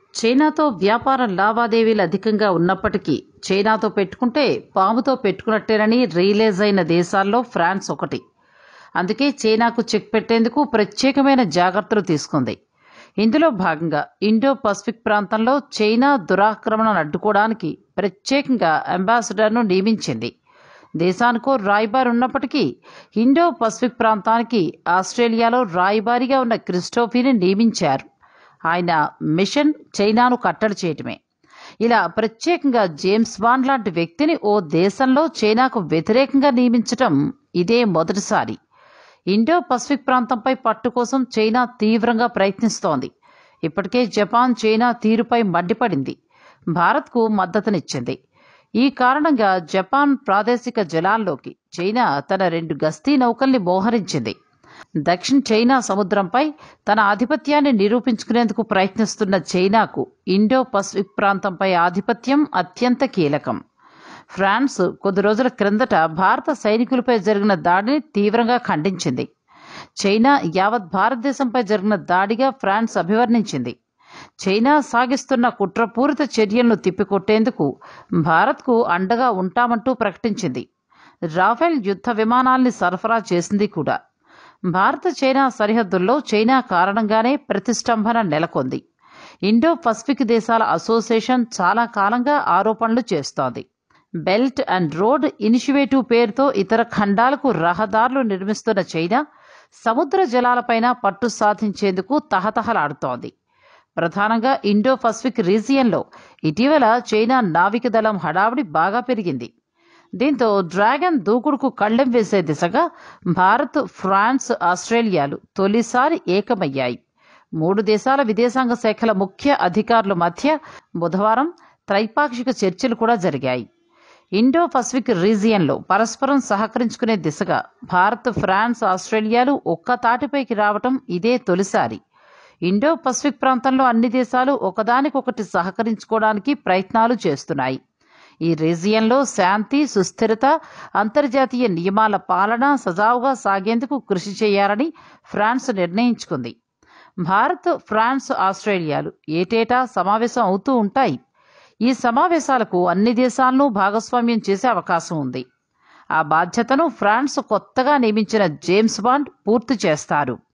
చైనాతో వ్యాపార లావాదేవీలు అధికంగా ఉన్నప్పటికీ చైనాతో పెట్టుకుంటే పాముతో పెట్టుకున్నట్టేనని రియలైజ్ అయిన దేశాల్లో ఫ్రాన్స్ ఒకటి అందుకే చైనాకు చెక్ పెట్టేందుకు ప్రత్యేకమైన జాగ్రత్తలు తీసుకుంది ఇందులో భాగంగా ఇండో పసిఫిక్ ప్రాంతంలో చైనా దురాక్రమణను అడ్డుకోవడానికి ప్రత్యేకంగా అంబాసిడర్ను నియమించింది దేశానికో రాయబారి ఉన్నప్పటికీ ఇండో పసిఫిక్ ప్రాంతానికి ఆస్ట్రేలియాలో రాయబారిగా ఉన్న క్రిస్టోఫీని నియమించారు ఆయన మిషన్ చైనాను కట్టడి చేయటమే ఇలా ప్రత్యేకంగా జేమ్స్ బాండ్ లాంటి వ్యక్తిని ఓ దేశంలో చైనాకు వ్యతిరేకంగా నియమించటం ఇదే మొదటిసారి ఇండో పసిఫిక్ ప్రాంతంపై పట్టు కోసం చైనా తీవ్రంగా ప్రయత్నిస్తోంది ఇప్పటికే జపాన్ చైనా తీరుపై మండిపడింది భారత్కు మద్దతునిచ్చింది ఈ కారణంగా జపాన్ ప్రాదేశిక జలాల్లోకి చైనా తన రెండు గస్తీ నౌకల్ని మోహరించింది దక్షిణ చైనా సముద్రంపై తన ఆధిపత్యాన్ని నిరూపించుకునేందుకు ప్రయత్నిస్తున్న చైనాకు ఇండో పసిఫిక్ ప్రాంతంపై ఆధిపత్యం అత్యంత కీలకం ఫ్రాన్స్ కొద్ది రోజుల క్రిందట భారత సైనికులపై జరిగిన దాడిని తీవ్రంగా ఖండించింది చైనా యావత్ భారతదేశంపై జరిగిన దాడిగా ఫ్రాన్స్ అభివర్ణించింది చైనా సాగిస్తున్న కుట్రపూరిత చర్యలను తిప్పికొట్టేందుకు భారత్కు అండగా ఉంటామంటూ ప్రకటించింది రాఫెల్ యుద్ధ విమానాల్ని సరఫరా చేసింది కూడా భారత చైనా సరిహద్దుల్లో చైనా కారణంగానే ప్రతిష్టంభన నెలకొంది ఇండో పసిఫిక్ దేశాల అసోసియేషన్ చాలా కాలంగా ఆరోపణలు చేస్తోంది బెల్ట్ అండ్ రోడ్ ఇనిషియేటివ్ పేరుతో ఇతర ఖండాలకు రహదారులు నిర్మిస్తున్న చైనా సముద్ర జలాలపైన పట్టు సాధించేందుకు తహతహలాడుతోంది ప్రధానంగా ఇండో పసిఫిక్ రీజియన్లో ఇటీవల చైనా నావిక దళం హడావిడి బాగా పెరిగింది దీంతో డ్రాగన్ దూకుడుకు కళ్ళెం వేసే దిశగా భారత్ ఫ్రాన్స్ ఆస్ట్రేలియాలు తొలిసారి ఏకమయ్యాయి మూడు దేశాల విదేశాంగ శాఖల ముఖ్య అధికారుల మధ్య బుధవారం త్రైపాక్షిక చర్చలు కూడా జరిగాయి ఇండో పసిఫిక్ రీజియన్లో పరస్పరం సహకరించుకునే దిశగా భారత్ ఫ్రాన్స్ ఆస్ట్రేలియాలు ఒక్క తాటిపైకి రావటం ఇదే తొలిసారి ఇండో పసిఫిక్ ప్రాంతంలో అన్ని దేశాలు ఒకదానికొకటి సహకరించుకోవడానికి ప్రయత్నాలు చేస్తున్నాయి ఈ రీజియన్లో శాంతి సుస్థిరత అంతర్జాతీయ నియమాల పాలన సజావుగా సాగేందుకు కృషి చేయాలని ఫ్రాన్స్ నిర్ణయించుకుంది భారత్ ఫ్రాన్స్ ఆస్ట్రేలియాలు ఏటేటా సమావేశం అవుతూ ఉంటాయి ఈ సమావేశాలకు అన్ని దేశాలను భాగస్వామ్యం చేసే అవకాశం ఉంది ఆ బాధ్యతను ఫ్రాన్స్ కొత్తగా నియమించిన జేమ్స్ బాండ్ పూర్తి చేస్తారు